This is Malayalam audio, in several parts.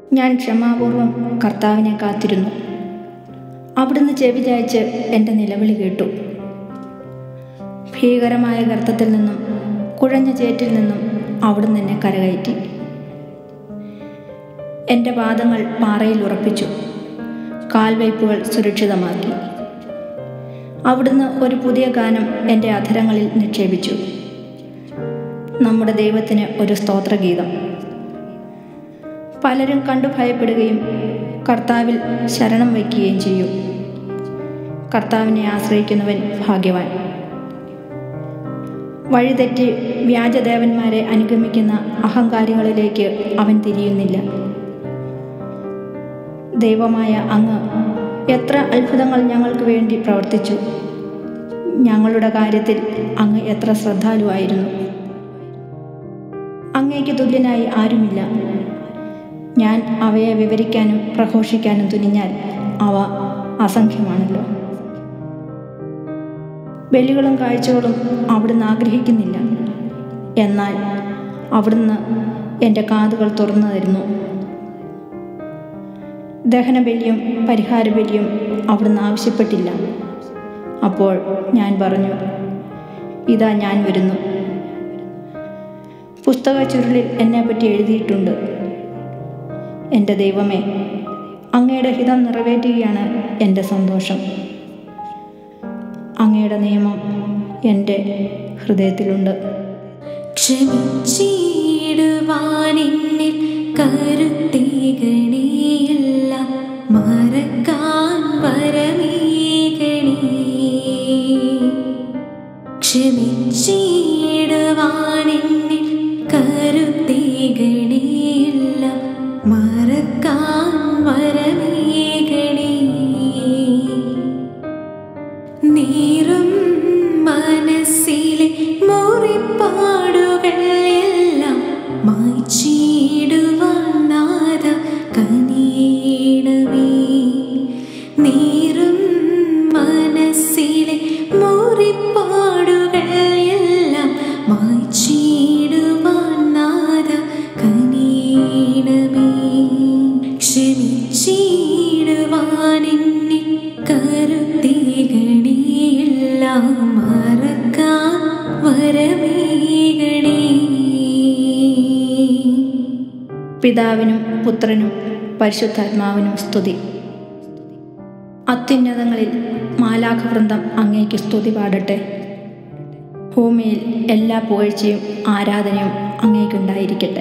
ഞാൻ ക്ഷമാപൂർവം കർത്താവിനെ കാത്തിരുന്നു അവിടുന്ന് ചെവി ചായച്ച് എൻ്റെ നിലവിളി കേട്ടു ഭീകരമായ ഗർത്തത്തിൽ നിന്നും കുഴഞ്ഞ ചേറ്റിൽ നിന്നും അവിടുന്ന് എന്നെ കരകയറ്റി എൻ്റെ പാദങ്ങൾ പാറയിൽ ഉറപ്പിച്ചു കാൽവയ്പ്പുകൾ സുരക്ഷിതമാക്കി അവിടുന്ന് ഒരു പുതിയ ഗാനം എൻ്റെ അധരങ്ങളിൽ നിക്ഷേപിച്ചു നമ്മുടെ ദൈവത്തിന് ഒരു സ്തോത്രഗീതം പലരും കണ്ടു ഭയപ്പെടുകയും കർത്താവിൽ ശരണം വയ്ക്കുകയും ചെയ്യും കർത്താവിനെ ആശ്രയിക്കുന്നവൻ ഭാഗ്യവാൻ വഴിതെറ്റി വ്യാജദേവന്മാരെ അനുഗമിക്കുന്ന അഹങ്കാരികളിലേക്ക് അവൻ തിരിയുന്നില്ല ദൈവമായ അങ്ങ് എത്ര അത്ഭുതങ്ങൾ ഞങ്ങൾക്ക് വേണ്ടി പ്രവർത്തിച്ചു ഞങ്ങളുടെ കാര്യത്തിൽ അങ്ങ് എത്ര ശ്രദ്ധാലുവായിരുന്നു അങ്ങേക്ക് തുല്യനായി ആരുമില്ല ഞാൻ അവയെ വിവരിക്കാനും പ്രഘോഷിക്കാനും തുനിഞ്ഞാൽ അവ അസംഖ്യമാണല്ലോ ബലികളും കാഴ്ചകളും അവിടുന്ന് ആഗ്രഹിക്കുന്നില്ല എന്നാൽ അവിടുന്ന് എൻ്റെ കാതുകൾ തുറന്നു തരുന്നു ദഹനബലിയും പരിഹാരബലിയും അവിടുന്ന് ആവശ്യപ്പെട്ടില്ല അപ്പോൾ ഞാൻ പറഞ്ഞു ഇതാ ഞാൻ വരുന്നു പുസ്തക ചുരുളിൽ എന്നെപ്പറ്റി എഴുതിയിട്ടുണ്ട് എൻ്റെ ദൈവമേ അങ്ങയുടെ ഹിതം നിറവേറ്റുകയാണ് എൻ്റെ സന്തോഷം അങ്ങയുടെ നിയമം എൻ്റെ ഹൃദയത്തിലുണ്ട് ക്ഷമിച്ചിടുവാനെന്നിൽ കരുത്തേകണിയല്ല മറക്കാൻ വരമേകണി ക്ഷമിച്ചിടുവാനെന്നിൽ കരുത്തേകണിയല്ല മറക്കാൻ വരമേകണി നീറും മനസ്സിലെ മുറിപ്പാടുകൾ എല്ലാം മായ്ച്ചിടുവാൻ നാദ കനീണമേ നീറും മനസ്സിലെ മുറിപ്പാടുകൾ എല്ലാം മായ്ച്ചിടുവാൻ നാദ കനീണമേ ക്ഷമിച്ചിടുവാൻ എന്നെ കരുത്തേകണിയെല്ലാം മറക്കാൻ വരമേകണേ പിതാവിനും പുത്രനും പരിശുദ്ധാത്മാവിനും സ്തുതി അത്യുന്നതങ്ങളിൽ മാലാഖവൃന്ദം അങ്ങേക്ക് സ്തുതി പാടട്ടെ ഭൂമിയിൽ എല്ലാ പുകഴ്ചയും ആരാധനയും അങ്ങേക്കുണ്ടായിരിക്കട്ടെ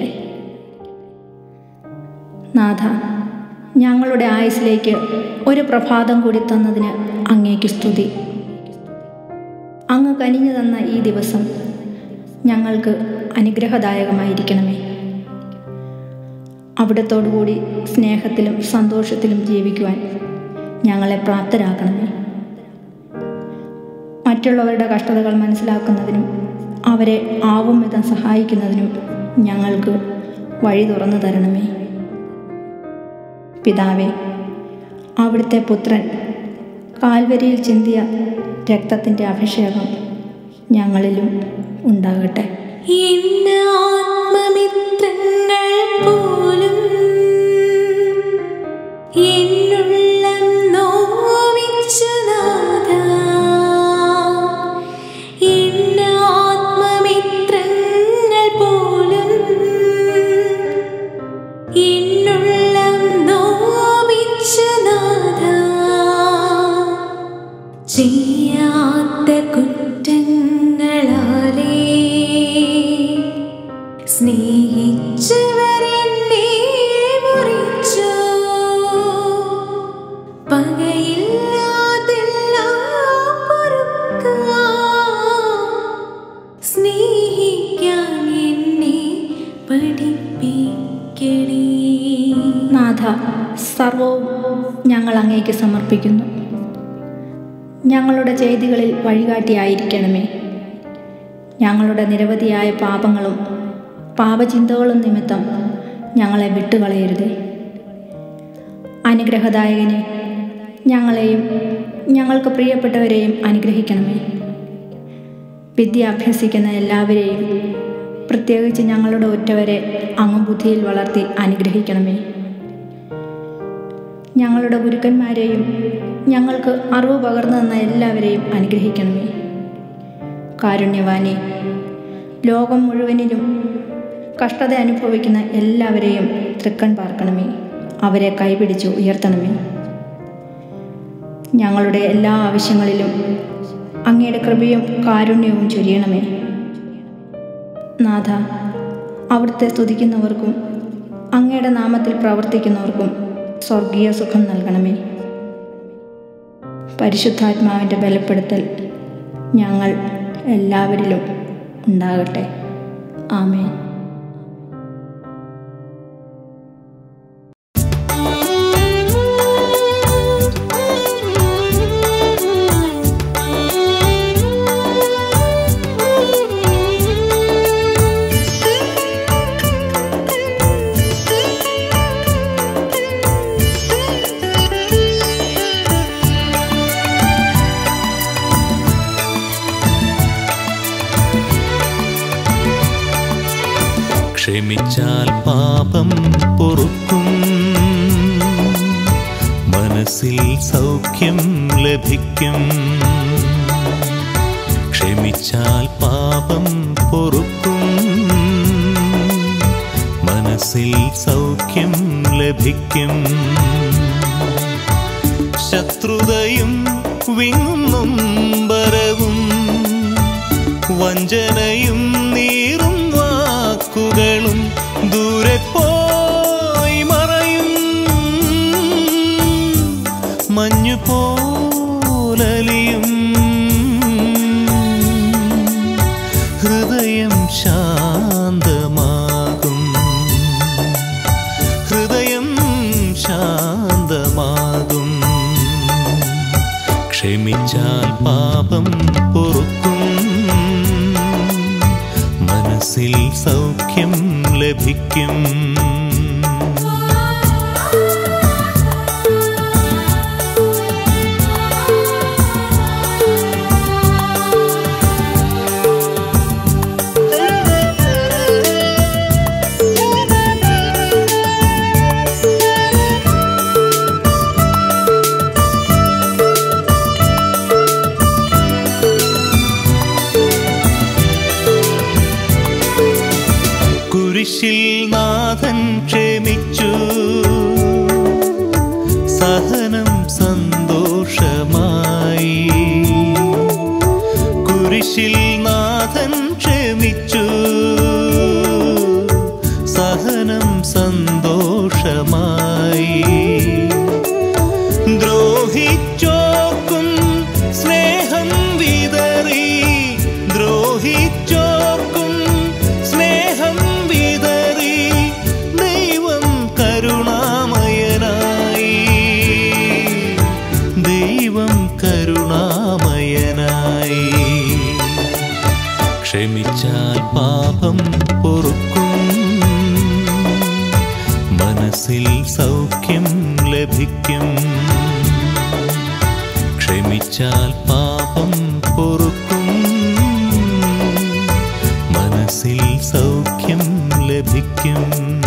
നാഥ ഞങ്ങളുടെ ആയുസ്സിലേക്ക് ഒരു പ്രഭാതം കൂടി തന്നതിന് അങ്ങേക്ക് സ്തുതി അങ്ങ് കനിഞ്ഞു തന്ന ഈ ദിവസം ഞങ്ങൾക്ക് അനുഗ്രഹദായകമായിരിക്കണമേ അവിടത്തോടുകൂടി സ്നേഹത്തിലും സന്തോഷത്തിലും ജീവിക്കുവാൻ ഞങ്ങളെ പ്രാപ്തരാക്കണമേ മറ്റുള്ളവരുടെ കഷ്ടതകൾ മനസ്സിലാക്കുന്നതിനും അവരെ ആവും വിധം സഹായിക്കുന്നതിനും ഞങ്ങൾക്ക് വഴി തുറന്നു തരണമേ പിതാവേ അവിടുത്തെ പുത്രൻ കാൽവരിയിൽ ചിന്തിയ രക്തത്തിൻ്റെ അഭിഷേകം ഞങ്ങളിലും ഉണ്ടാകട്ടെ എന്ന ആത്മമിത്രങ്ങൾ പോലും എന്നുള്ളം നോവിച്ചു നാഥ എന്ന ആത്മമിത്രങ്ങൾ പോലും എന്നുള്ളം നോവിച്ചു നാഥ ചെയ്യാത്ത കുറ്റങ്ങളാലേ സ്നേഹിച്ചവരെന്നെ മുറിച്ചു പകയില്ലാതെല്ലാം പൊറുക്കാം സ്നേഹിക്കാൻ എന്നെ പഠിപ്പിക്കണേ നാഥ സർവവും ഞങ്ങൾ അങ്ങേക്ക് സമർപ്പിക്കുന്നു ഞങ്ങളുടെ ചെയ്തികളിൽ വഴികാട്ടിയായിരിക്കണമേ ഞങ്ങളുടെ നിരവധിയായ പാപങ്ങളും പാപചിന്തകളും നിമിത്തം ഞങ്ങളെ വിട്ടുകളയരുതേ അനുഗ്രഹദായകനെ ഞങ്ങളെയും ഞങ്ങൾക്ക് പ്രിയപ്പെട്ടവരെയും അനുഗ്രഹിക്കണമേ വിദ്യ അഭ്യസിക്കുന്ന എല്ലാവരെയും പ്രത്യേകിച്ച് ഞങ്ങളുടെ ഒറ്റവരെ അങ്ങ് ബുദ്ധിയിൽ വളർത്തി അനുഗ്രഹിക്കണമേ ഞങ്ങളുടെ ഗുരുക്കന്മാരെയും ഞങ്ങൾക്ക് അറിവ് പകർന്നു തന്ന എല്ലാവരെയും അനുഗ്രഹിക്കണമേ കാരുണ്യവാനെ ലോകം മുഴുവനിലും കഷ്ടത അനുഭവിക്കുന്ന എല്ലാവരെയും തൃക്കൺ പാർക്കണമേ അവരെ കൈപിടിച്ച് ഉയർത്തണമേ ഞങ്ങളുടെ എല്ലാ ആവശ്യങ്ങളിലും അങ്ങയുടെ കൃപയും കാരുണ്യവും ചൊരിയണമേ നാഥ അവിടുത്തെ സ്തുതിക്കുന്നവർക്കും അങ്ങയുടെ നാമത്തിൽ പ്രവർത്തിക്കുന്നവർക്കും സ്വർഗീയ സുഖം നൽകണമേ പരിശുദ്ധാത്മാവിൻ്റെ ബലപ്പെടുത്തൽ ഞങ്ങൾ എല്ലാവരിലും ഉണ്ടാകട്ടെ ആമേൻ ക്ഷമിച്ചാൽ പാപം പൊറുക്കും മനസ്സിൽ സൗഖ്യം ലഭിക്കും ക്ഷമിച്ചാൽ പാപം പൊറുക്കും മനസ്സിൽ സൗഖ്യം ലഭിക്കും ശത്രുതയും വിങ്ങും നൊമ്പരവും വഞ്ചനയും നീറും വാക്കുകളും ദൂരെ പോയി മറയും മഞ്ഞു പോലലിയും ഹൃദയം ശാന്തമാകും ഹൃദയം ശാന്തമാകും ക്ഷമിച്ചാൽ പാപം പൊറുക്കും മനസ്സിൽ സൗഖ്യം ലഭിക്കും കുരിശിൽ നാഥൻ ക്ഷമിച്ചു സഹനം സന്തോഷമായി കുരിശിൽ നാഥൻ ക്ഷമിച്ചു സഹനം സന്തോഷമായി ദ്രോഹിച്ചോർക്കും സ്നേഹം വിതറി ദ്രോഹിച്ചോർക്കും സ്നേഹം വിതറി ദൈവം കരുണാമയനായി ദൈവം കരുണാമയനായി ക്ഷമിച്ചാൽ പാപം പൊറുക്കും മനസ്സിൽ സൗഖ്യം ലഭിക്കും ക്ഷമിച്ചാൽ പാപം പൊറുക്കും മനസ്സിൽ സൗഖ്യം ലഭിക്കും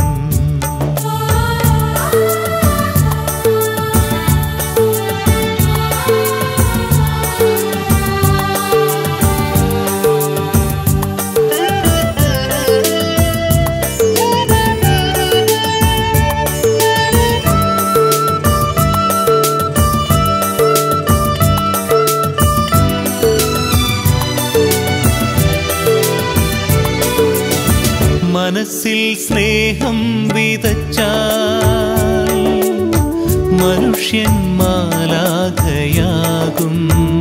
മനസ്സിൽ സ്നേഹം വിതച്ചാൽ മനുഷ്യൻ മാലാഖയാകും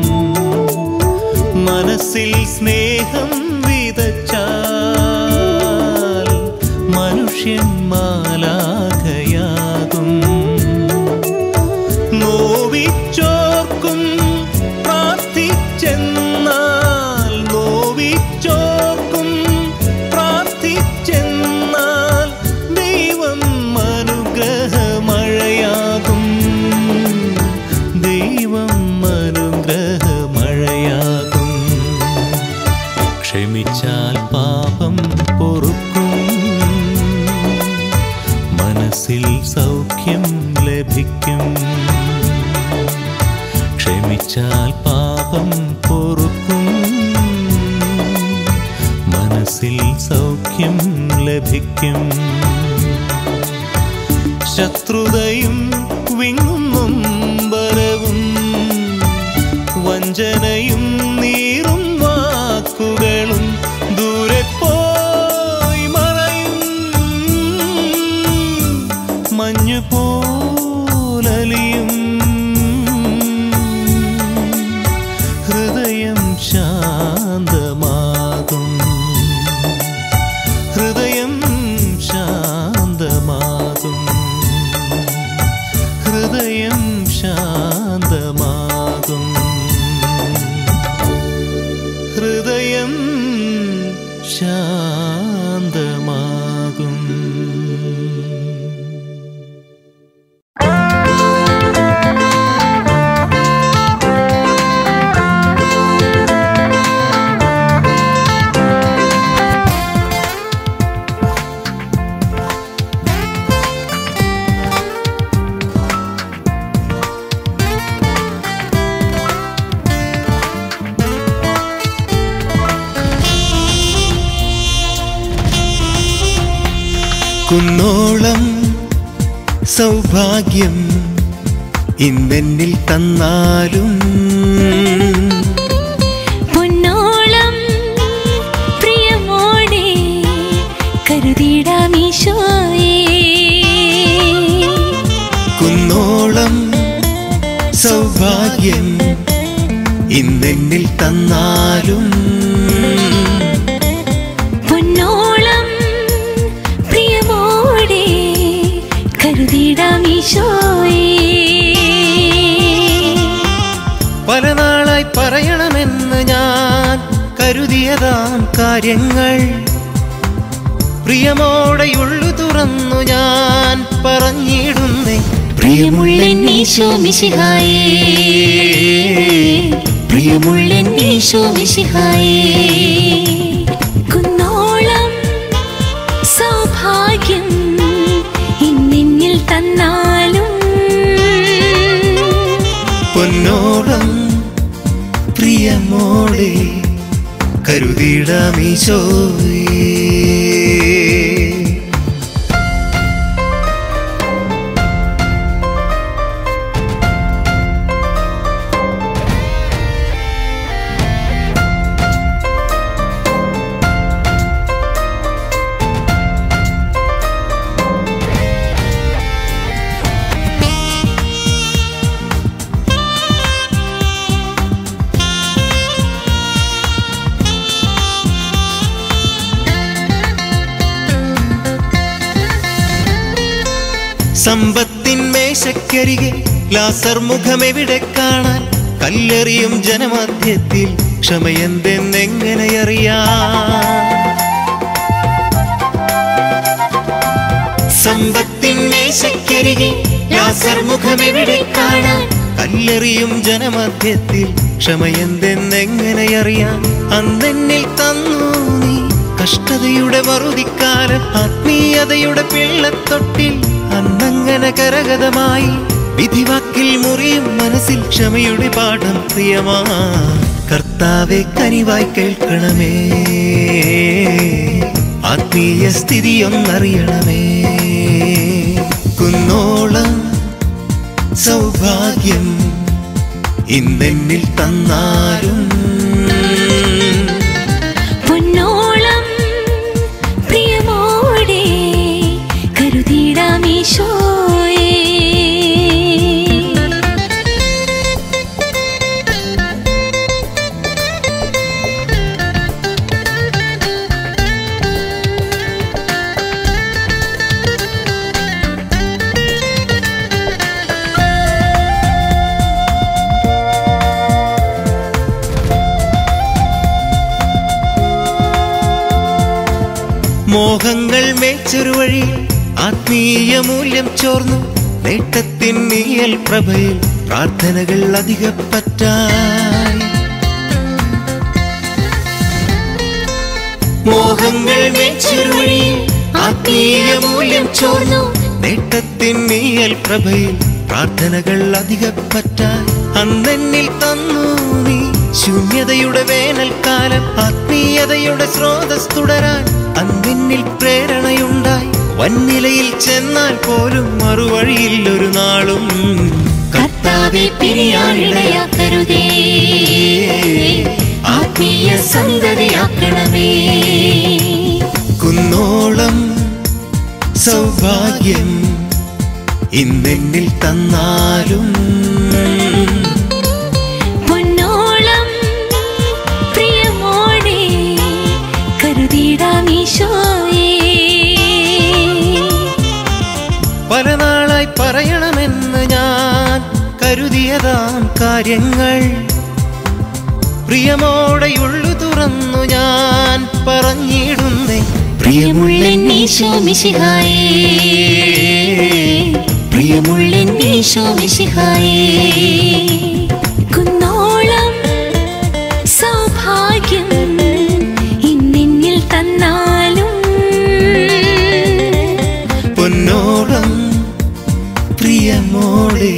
മനസ്സിൽ സ്നേഹം വിതച്ചാൽ മനുഷ്യൻ മാലാഖയാകും നോവിച്ചോർക്കും പ്രാർത്ഥിച്ചെന്നാൽ നോവിച്ചോർക്കും പ്രാർത്ഥിച്ചെന്നാൽ ദൈവം അനുഗ്രഹമഴയാകും ദൈവം അനുഗ്രഹമഴയാകും ക്ഷമിച്ചാൽ പാപം പൊറുക്കും മനസ്സിൽ സൗഖ്യം ലഭിക്കും ലഭിക്കും ക്ഷമിച്ചാൽ പാപം പൊറുക്കും മനസ്സിൽ സൗഖ്യം ലഭിക്കും ശത്രുതയും വിങ്ങും ബലവും വഞ്ചനയും നീറും വാക്കുകളും ദൂരെ പോയി മറയും മഞ്ഞു പോലലിയും ഹൃദയം ശാന്തമാകും ഹൃദയം ശാന്തമാകും ഹൃദയം ശാന്തമാകും ഹൃദയം ശാന്തമാകും കുന്നോളം സൗഭാഗ്യം ഇന്നെന്നിൽ തന്നാലും പൊന്നോളം പ്രിയമോടെ കരുതിടാമീശോയേ കുന്നോളം സൗഭാഗ്യം ഇന്നെന്നിൽ തന്നാലും പൊന്നോളം പ്രിയമോടെ കരുതിടാമീശോയേ പല നാളായി പറയണമെന്ന് ഞാൻ കരുതിയതാം കാര്യങ്ങൾ പ്രിയമോടെയുള്ളു തുറന്നു ഞാൻ പറഞ്ഞിടുന്നേ പ്രിയമുള്ളെന്നീശോ മിശിഹായേ പ്രിയമുള്ളെന്നീശോ മിശിഹായേ കുന്നോളം സൗഭാഗ്യം ഇന്നിന്നിൽ തന്നാലും പൊന്നോളം പ്രിയമോടെ കരുതിടാമീശോയേ സമ്പത്തിൻ മേശക്കരികെ ലാസർ മുഖമെവിടെ കാണാൻ കല്ലെറിയും ജനമധ്യത്തിൽ ക്ഷമയെന്തെന്നെങ്ങനെയറിയാം സമ്പത്തിൻ മേശക്കരികെ ലാസർ മുഖമെവിടെ കാണാൻ കല്ലെറിയും ജനമധ്യത്തിൽ ക്ഷമയെന്തെന്നെങ്ങനെയറിയാം അന്നെന്നിൽ തന്നു നീ കഷ്ടതയുടെ വറുതിക്കാലം ആത്മീയതയുടെ പിള്ളത്തൊട്ടിൽ അന്നങ്ങനെ കരഗതമായി വിധിവാക്കിൽ മുറിയും മനസ്സിൽ ക്ഷമയുടെ പാഠം പ്രിയമാ കർത്താവെ കനിവായി കേൾക്കണമേ ആത്മീയ സ്ഥിതിയൊന്നറിയണമേ കുന്നോളം സൗഭാഗ്യം ഇന്നെന്നിൽ തന്നാലും പൊന്നോളം പ്രിയമോടെ കരുതിടാമീശോയേ മോഹങ്ങൾ മേച്ചൊരു വഴി ആത്മീയ മൂല്യം ചോർന്നു നേട്ടത്തിൻ നീയൽ പ്രഭയിൽ പ്രാർത്ഥനകൾ അധികപ്പറ്റായി മോഹങ്ങൾ മേച്ചൊരു വഴി ആത്മീയ മൂല്യം ചോർന്നു നേട്ടത്തിൻ നീയൽ പ്രഭയിൽ പ്രാർത്ഥനകൾ അധികപ്പറ്റാൻ അന്നെന്നിൽ തന്നു നീ ശൂന്യതയുടെ വേനൽക്കാലം ആത്മീയതയുടെ സ്രോതസ് തുടരാൻ അന്നെന്നിൽ പ്രേരണയുണ്ടായി വൻനിലയിൽ ചെന്നാൽ പോലും മറുവഴിയിൽ ഒരു നാളും കർത്താവെ പിരിയാനിടയാക്കരുതേ ആത്മീയ സന്തതിയാക്കണമേ കുന്നോളം സൗഭാഗ്യം ഇന്നെന്നിൽ തന്നാലും പൊന്നോളം പ്രിയമോടെ കരുതിടാമീശോയേ പല നാളായി പറയണമെന്ന് ഞാൻ കരുതിയതാം കാര്യങ്ങൾ പ്രിയമോടെയുള്ളു തുറന്നു ഞാൻ പറഞ്ഞിടുന്നേ പ്രിയമുള്ളെന്നീശോ മിശിഹായേ പ്രിയമുള്ളെന്നീശോ മിശിഹായേ കുന്നോളം സൗഭാഗ്യം ഇന്നിന്നിൽ തന്നാലും പൊന്നോളം പ്രിയമോടെ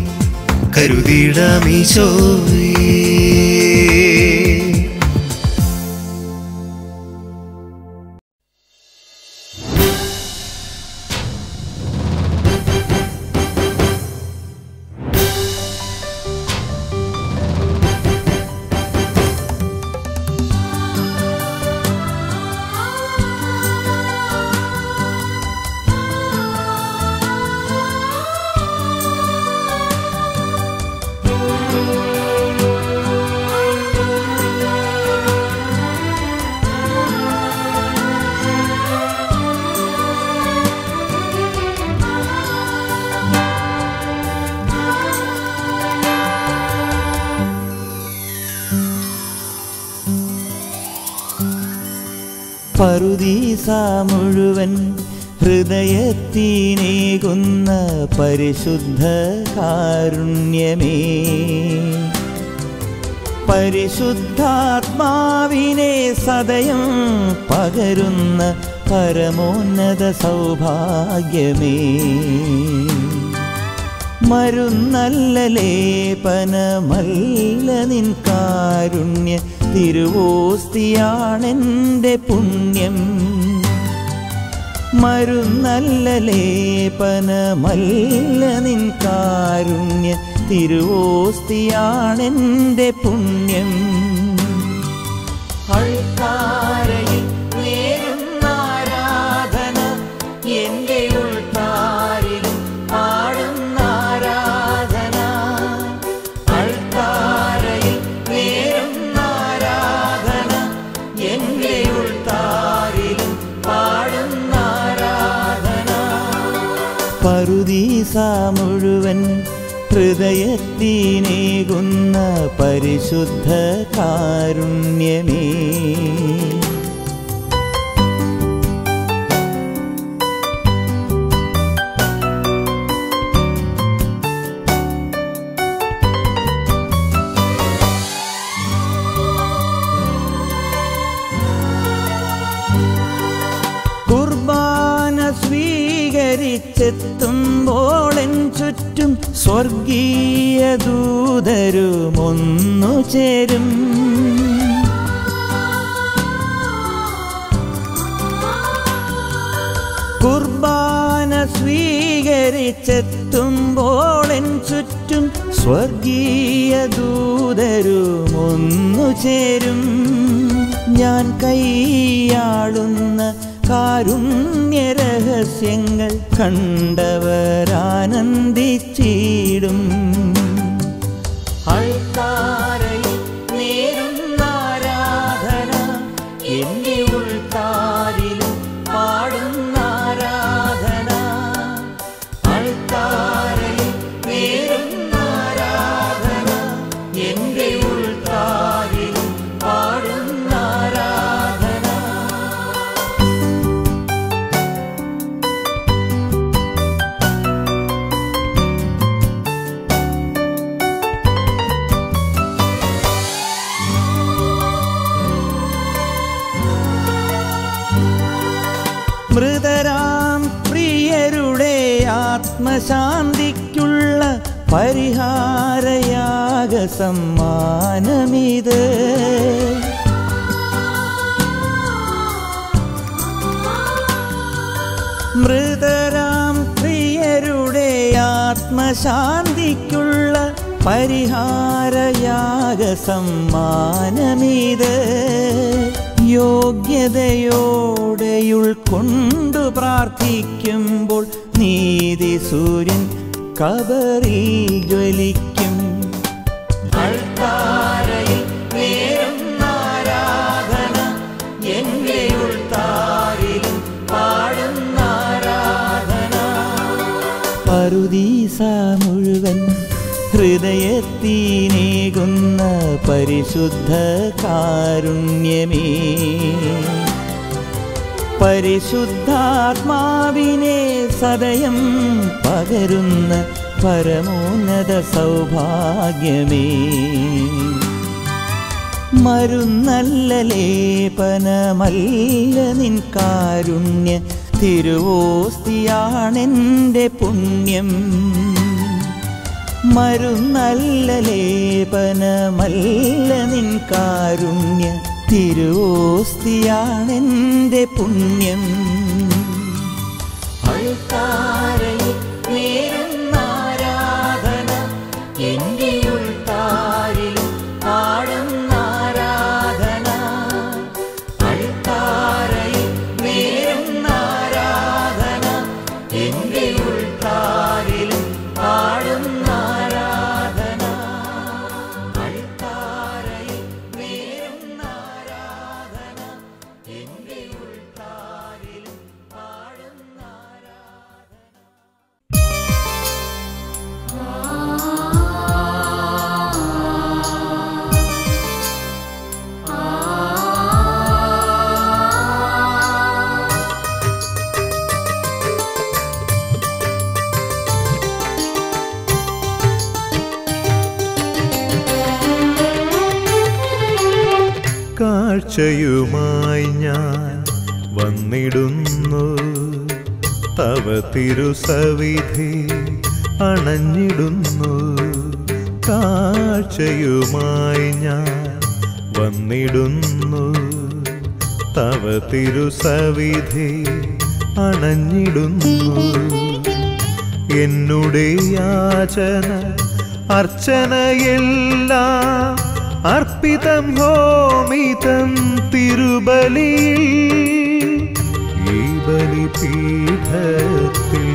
കരുതിടാമീശോയേ പറുദീസ മുഴുവൻ ഹൃദയത്തിനേകുന്ന പരിശുദ്ധ കാരുണ്യമേ പരിശുദ്ധാത്മാവിനെ സദയം പകരുന്ന പരമോന്നത സൗഭാഗ്യമേ മരുന്നല്ല ലേപനമല്ല നിൻ കാരുണ്യ തിരുവോസ്തിയാണെൻ്റെ പുണ്യം മരുന്നല്ല ലേപനമല്ല നിൻ കാരുണ്യ തിരുവോസ്തിയാണെൻ്റെ പുണ്യം അൾത്താരയിൽ നേരുന്ന ആരാധന എൻ്റെ ഉൾത്താരിലും പാടുന്ന ആരാധന അൾത്താരയിൽ നേരുന്ന ആരാധന എൻ്റെ ഉൾത്താരിലും പാടുന്ന ആരാധന പറുദീസ മുഴുവൻ ഹൃദയത്തിനേകുന്ന പരിശുദ്ധ കാരുണ്യമേ കുർബാന സ്വീകരിച്ചെത്തുമ്പോളെൻ ചുറ്റും സ്വർഗീയ ദൂതരുമൊന്നു ചേരും കുർബാന സ്വീകരിച്ചെത്തുമ്പോളെൻ ചുറ്റും സ്വർഗീയ ദൂതരുമൊന്നു ചേരും ഞാൻ കൈയാളുന്ന കാരുണ്യരഹസ്യങ്ങൾ കണ്ടവരാനന്ദിച്ചിടും അൾത്താരയിൽ നേരുന്ന ആരാധന എൻ്റെ ഉൾത്താരിലും പാടുന്ന ആരാധന അൾത്താരയിൽ നേരുന്ന ആരാധന എൻ്റെ ഉൾത്താരിലും പാടുന്ന ആരാധന മൃതരാം പ്രിയരുടെ ആത്മശാന്തിക്കുള്ള പരിഹാരയാഗ സമ്മാനമിത് മൃതരാം പ്രിയരുടെ ആത്മശാന്തിക്കുള്ള പരിഹാരയാഗ സമ്മാനമിത് യോഗ്യതയോടെ ഉൾക്കൊണ്ടു പ്രാർത്ഥിക്കുമ്പോൾ നീതി സൂര്യൻ കബറിൽ ജ്വലിക്കും അൾത്താരയിൽ നേരുന്ന ആരാധന എന്റെ ഉൾത്താരിലും പാടുന്ന ആരാധന പറുദീസ മുഴുവൻ ഹൃദയത്തിനേകുന്ന പരിശുദ്ധ കാരുണ്യമേ പരിശുദ്ധാത്മാവിനെ സദയം പകരുന്ന പരമോന്നത സൗഭാഗ്യമേ മരുന്നല്ല ലേപനമല്ല നിൻ കാരുണ്യ തിരുവോസ്തിയാണെൻ്റെ പുണ്യം മരുന്നല്ല ലേപനമല്ല നിൻ കാരുണ്യ തിരുവോസ്തിയാണെൻ്റെ പുണ്യം അൾത്താരയിൽ നേരുന്ന ആരാധന എന്റെ ഉൾത്താരിലും പാടുന്ന ആരാധന അൾത്താരയിൽ നേരുന്ന ആരാധന എന്റെ ഉൾത്താരിലും പാടുന്ന ആരാധന അൾത്താരയിൽ നേരുന്ന ആരാധന എന്റെ ഉൾത്താരിലും പാടുന്ന ആരാധന കാഴ്ചയുമായി ഞാൻ വന്നിടുന്നു തവ തിരുസവിധി അണഞ്ഞിടുന്നു കാഴ്ചയുമായി ഞാൻ വന്നിടുന്നു തവ തിരുസവിധി അണഞ്ഞിടുന്നു എന്നുടെ യാചന അർച്ചനയെല്ലാം അർപ്പിതം ഹോമിതം തിരുബലിയിൽ ഈ ബലിപീഠത്തിൽ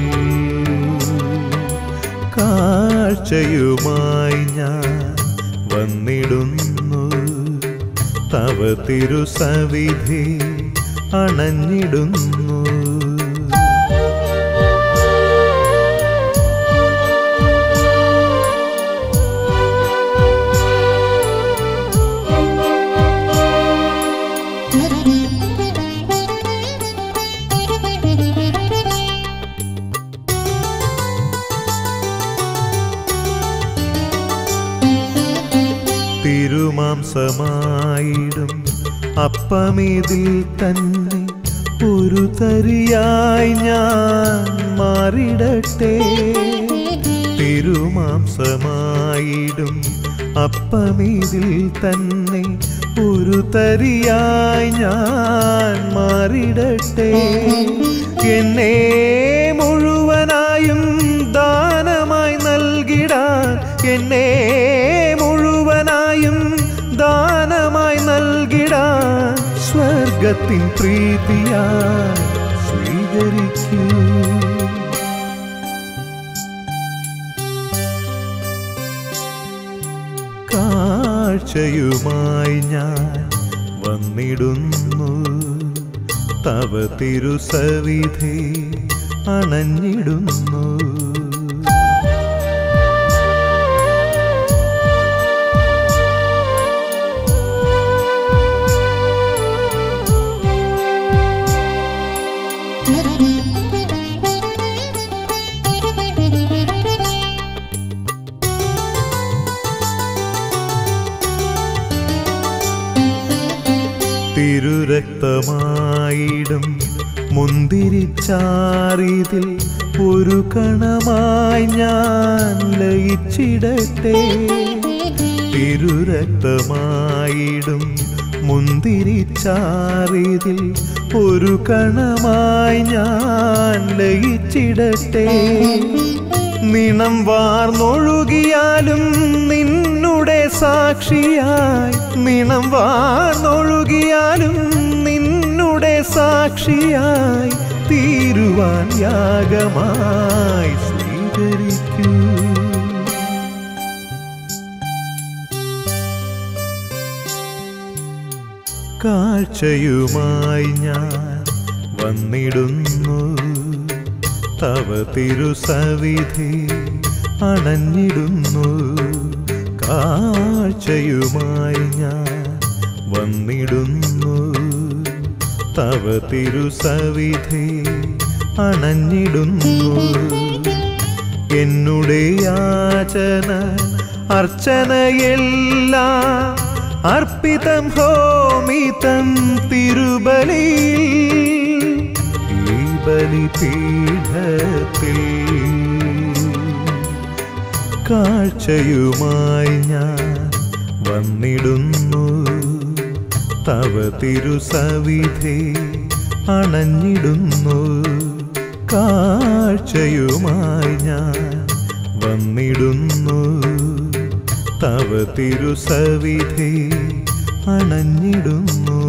കാഴ്ചയുമായി ഞാൻ വന്നിടുന്നു തവ തിരുസവിധി അണഞ്ഞിടുന്നു തിരുമാംസമായിടും അപ്പമിതിൽ തന്നെ ഒരു തരിയായി ഞാൻ മാറിടട്ടെ തിരുമാംസമായിടും അപ്പമിതിൽ തന്നെ ഒരു തരിയായി ഞാൻ മാറിടട്ടെ എന്നെ മുഴുവനായും ദാനമായി നൽകിടാൻ എന്നെ മുഴുവനായും ദാനമായി നൽകിടാൻ സ്വർഗത്തിൻ പ്രീതിയായി സ്വീകരിക്കൂ കാഴ്ചയുമായി ഞാൻ വന്നിടുന്നു തവ തിരുസവിധി അണഞ്ഞിടുന്നു തിരുരക്തമായിടും മുന്തിരിച്ചാറിതിൽ ഒരു കണമായി ഞാൻ ലയിച്ചിടട്ടെ തിരുരക്തമായിടും മുന്തിരിച്ചാറിതിൽ ഒരു കണമായി ഞാൻ ലയിച്ചിടട്ടെ നിണം വാർന്നൊഴുകിയാലും നിന്നുടെ സാക്ഷിയായി നിണം വാർന്നൊഴുകിയാലും നിന്നുടെ സാക്ഷിയായി തീരുവാൻ യാഗമായി സ്വീകരിക്കൂ കാഴ്ചയുമായി ഞാൻ വന്നിടുന്നു തവ തിരുസവിധി അണഞ്ഞിടുന്നു കാഴ്ചയുമായി ഞാൻ വന്നിടുന്നു തവ തിരുസവിധി അണഞ്ഞിടുന്നു എന്നുടെ യാചന അർച്ചനയെല്ലാം അർപ്പിതം ഹോമിതം തിരുബലിയിൽ ഈ ബലിപീഠത്തിൽ കാഴ്ചയുമായി ഞാൻ വന്നിടുന്നു തവ തിരുസവിധി അണഞ്ഞിടുന്നു കാഴ്ചയുമായി ഞാൻ വന്നിടുന്നു തവ തിരുസവിധി അണഞ്ഞിടുന്നു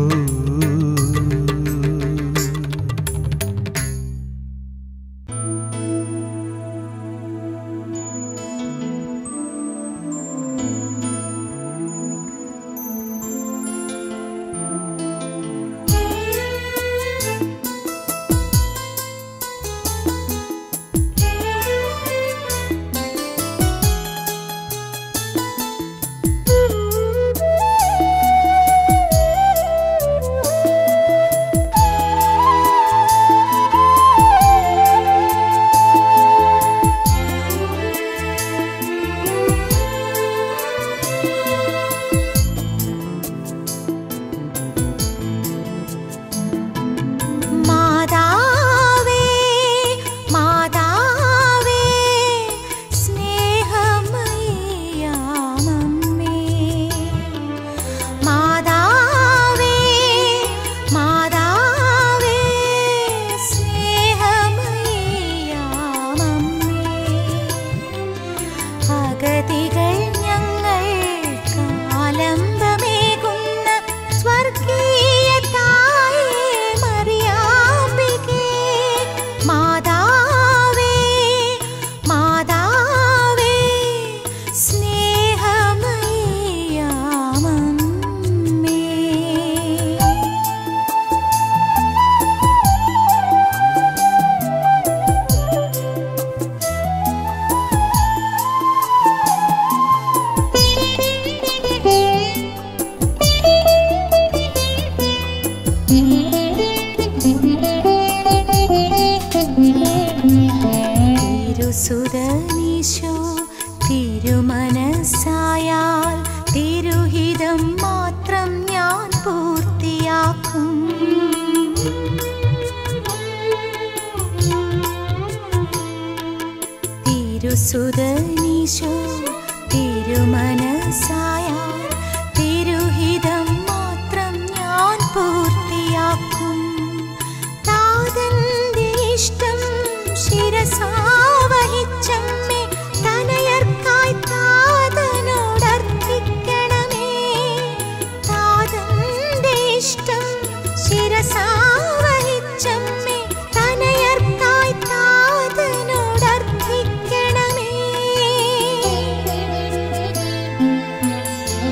മാതാവേ മാതാവേ സ്നേഹമയ്യാമമ്മേ മാതാവേ മാതാവേ സ്നേഹമയ്യാമമ്മേ അഗതികൾ ഞങ്ങൾ കാലംബമേകുന്ന സ്വർഗീയ തായേ മറിയാമ്പികേ മാതാവേ മാതാവേ സ്നേഹമയ്യാമമ്മേ തിരുസുതനീശോ തിരുമനസ്സായാൽ തിരുഹിതം മാത്രം ഞാൻ പൂർത്തിയാക്കും തിരുസുതനീശോ തിരുമനസ്സായാൽ തിരുഹിതം മാത്രം ഞാൻ പൂർത്തിയാക്കും താതന്റെ ഇഷ്ടം ശിരസാവഹിച്ചമ്മേ തനയർക്കായി താതനോടർപ്പിക്കണമേ താതന്റെ ഇഷ്ടം ശിരസാവഹിച്ചമ്മേ തനയർക്കായി താതനോടർപ്പിക്കണമേ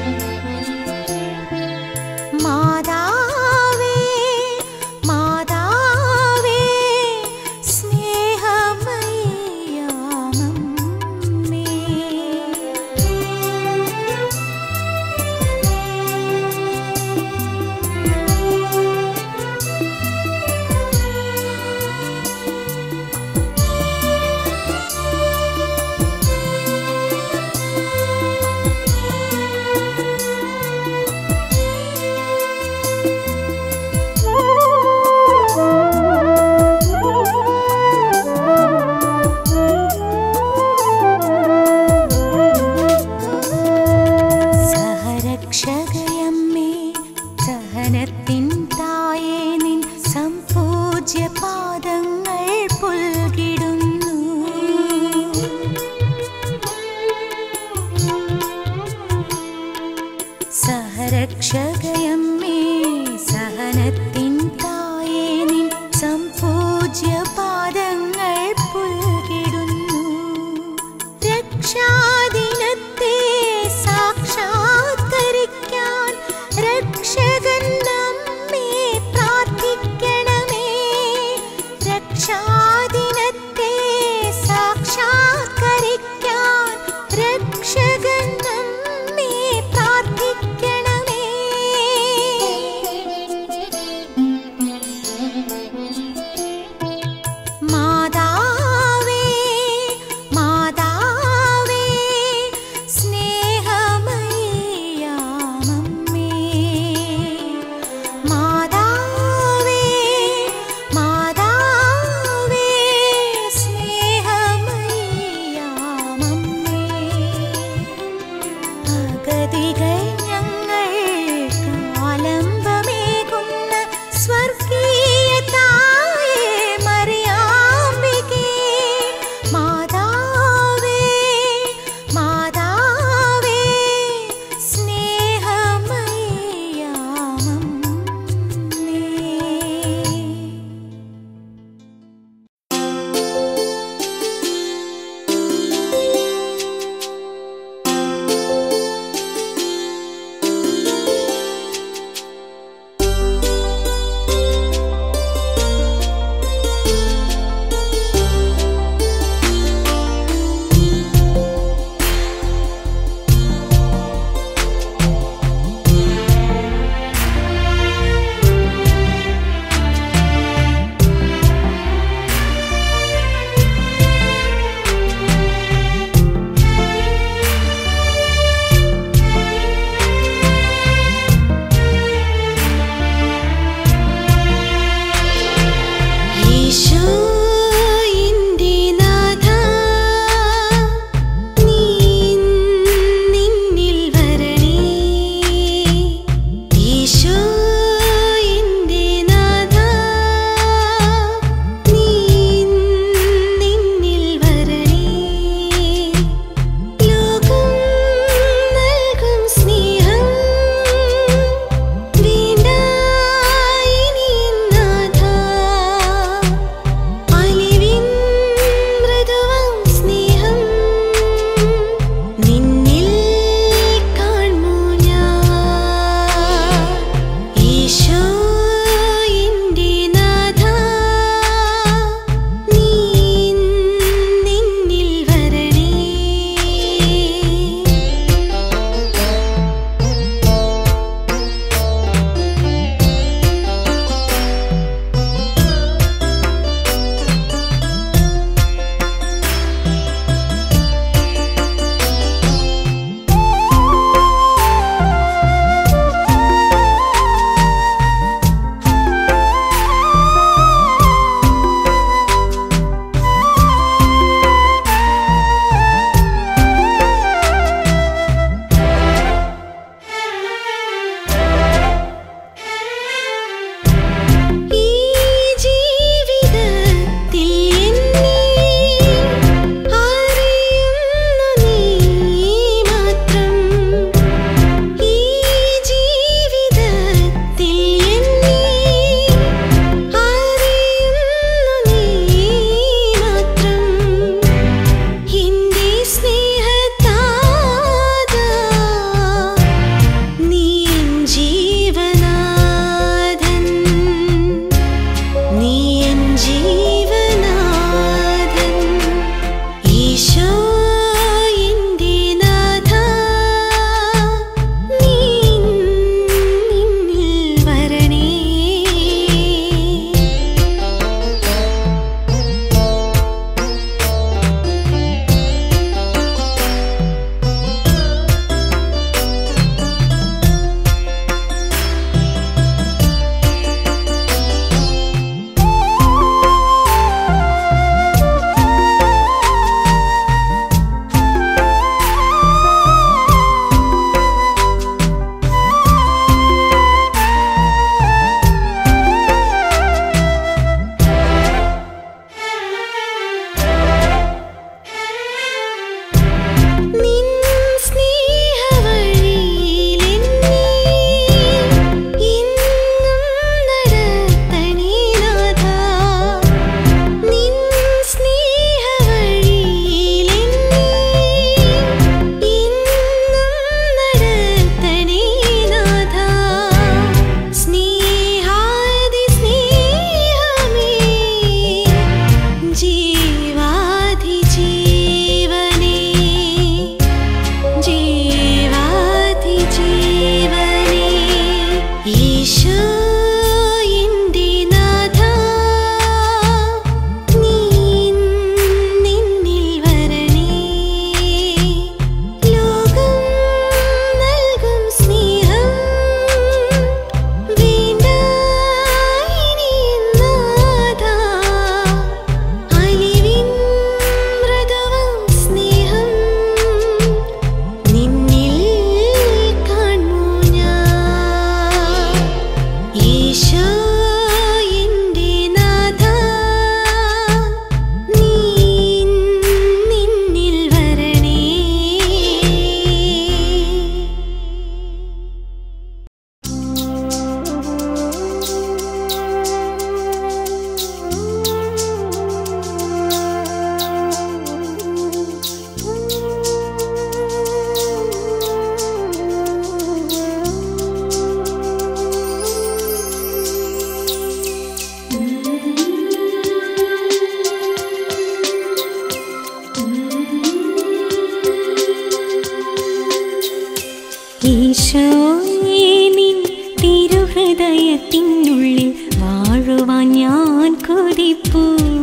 ഞാൻ കൊതിപ്പൂ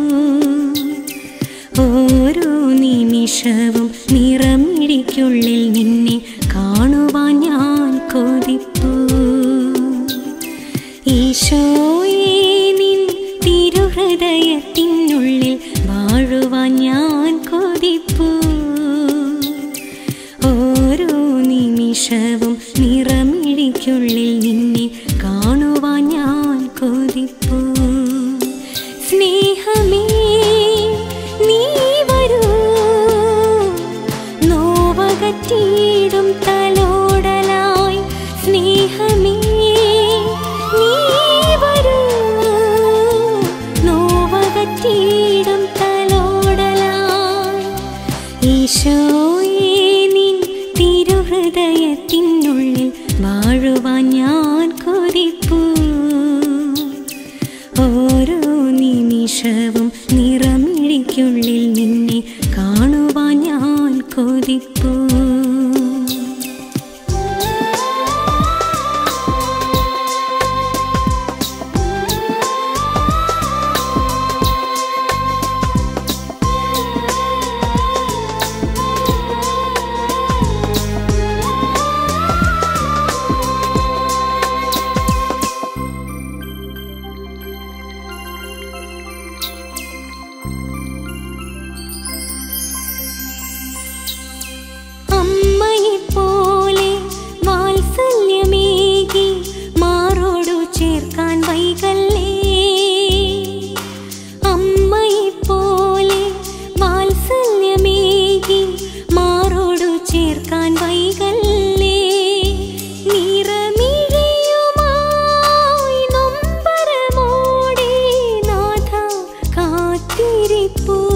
ഓരോ നിമിഷവും നിറമിടിക്കുള്ളിൽ നിന്നെ കാണുവാൻ ഞാൻ കൊതിപ്പൂ ഈശോയേ നിൻ തിരുഹൃദയത്തിനുള്ളിൽ വാഴുവാൻ ഞാൻ കൊതിപ്പൂ ഓരോ നിമിഷവും നിറമിടിക്കുള്ളിൽ നിന്നെ കാണുവാൻ ഞാൻ കൊതിപ്പൂ സ്നേഹമേ നീ വരൂ നോവകറ്റിയിടും തലോടലായി സ്നേഹമേ നീ വരൂ നോവകറ്റിയിടും തലോടലായി ഈശോയേ നിൻ തിരുഹൃദയത്തിനുള്ളിൽ വാഴുവാൻ ഞാൻ കൊതിപ്പൂ ഓരോ നിമിഷവും നിറമിടിക്കുള്ളിൽ നിന്നെ കാണുവാൻ ഞാൻ കൊതിപ്പൂ അമ്മയെപ്പോലെ വാത്സല്യമേകി മാറോടു ചേർക്കാൻ വൈകല്ലേ അമ്മയെപ്പോലെ വാത്സല്യമേകി മാറോടു ചേർക്കാൻ വൈകല്ലേ നിറമിഴിയുമായി നൊമ്പരമോടെ നാഥ കാത്തിരിപ്പൂ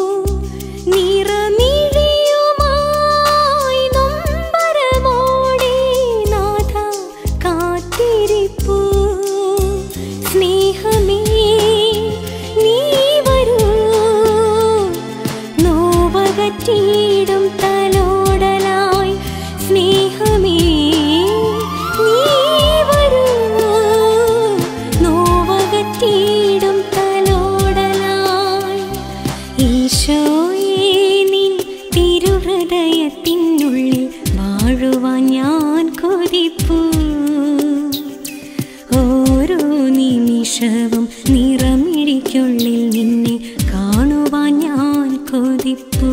നിറമിഴിയുമായി നൊമ്പരമോടെ നാഥ കാത്തിരിപ്പൂ സ്നേഹമേ നീ വരൂ നോവകറ്റിയിടും തലോടലായി സ്നേഹമേ നീ വരൂ നോവകറ്റിയിടും തലോടലായി ഈശോയേ നിൻ തിരുഹൃദയത്തിനുള്ളിൽ വാഴുവാൻ ഞാൻ കൊതിപ്പൂ ഓരോ നിമിഷവും നിറമിടിക്കുള്ളിൽ നിന്നെ കാണുവാൻ ഞാൻ കൊതിപ്പൂ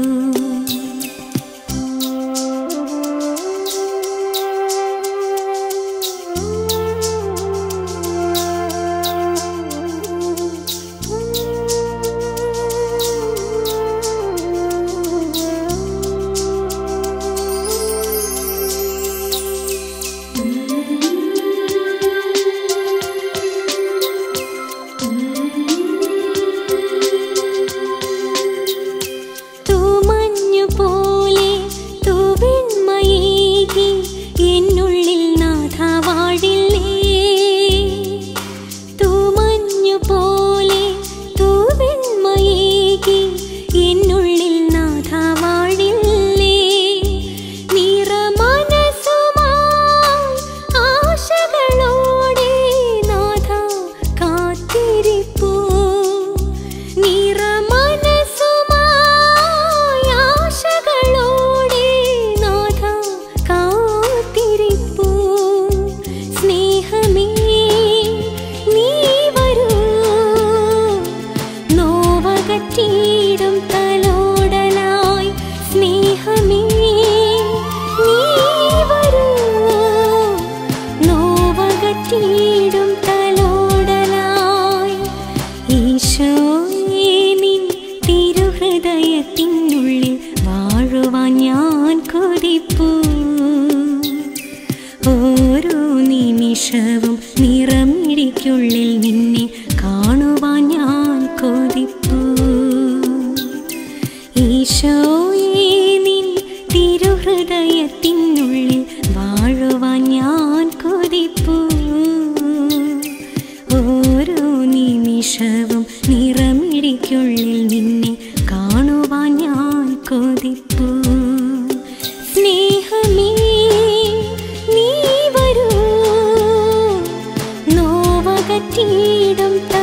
തൂമഞ്ഞു പോലെ തൂവെണ്മയേകി എന്നുള്ളിൽ നാഥ വാഴില്ലേ തൂമഞ്ഞു പോലെ തൂവെണ്മയേകി എന്നുള്ളിൽ നാഥ വാഴില്ലേ നിറമനസുമായി ആശകളോടെ നാഥ കാത്തിരിപ്പൂ നിറമനസുമായി ആശകളോടെ നാഥ കാത്തിരിപ്പൂ സ്നേഹമേ നീ വരൂ നോവകറ്റിയിടും തലോടലായി സ്നേഹമേ നീ വരൂ നോവകറ്റിയിടും തലോടലായി ഈശോയേ നിൻ തിരുഹൃദയത്തിനുള്ളിൽ വാഴുവാൻ ഞാൻ കൊതിപ്പൂ ഓരോ നിമിഷവും നിറമിടിക്കുള്ളിൽ നിന്നെ കാണുവാൻ ഞാൻ കൊതിപ്പൂ ഈശോയേ നിൻ തിരുഹൃദയത്തിനുള്ളിൽ വാഴുവാൻ ഞാൻ കൊതിപ്പൂ ഓരോ നിമിഷവും നിറമിടിക്കുള്ളിൽ നിന്നെ കാണുവാൻ ഞാൻ കൊതിപ്പൂ സ്നേഹമേ നീ വരൂ നോവകറ്റിയിടും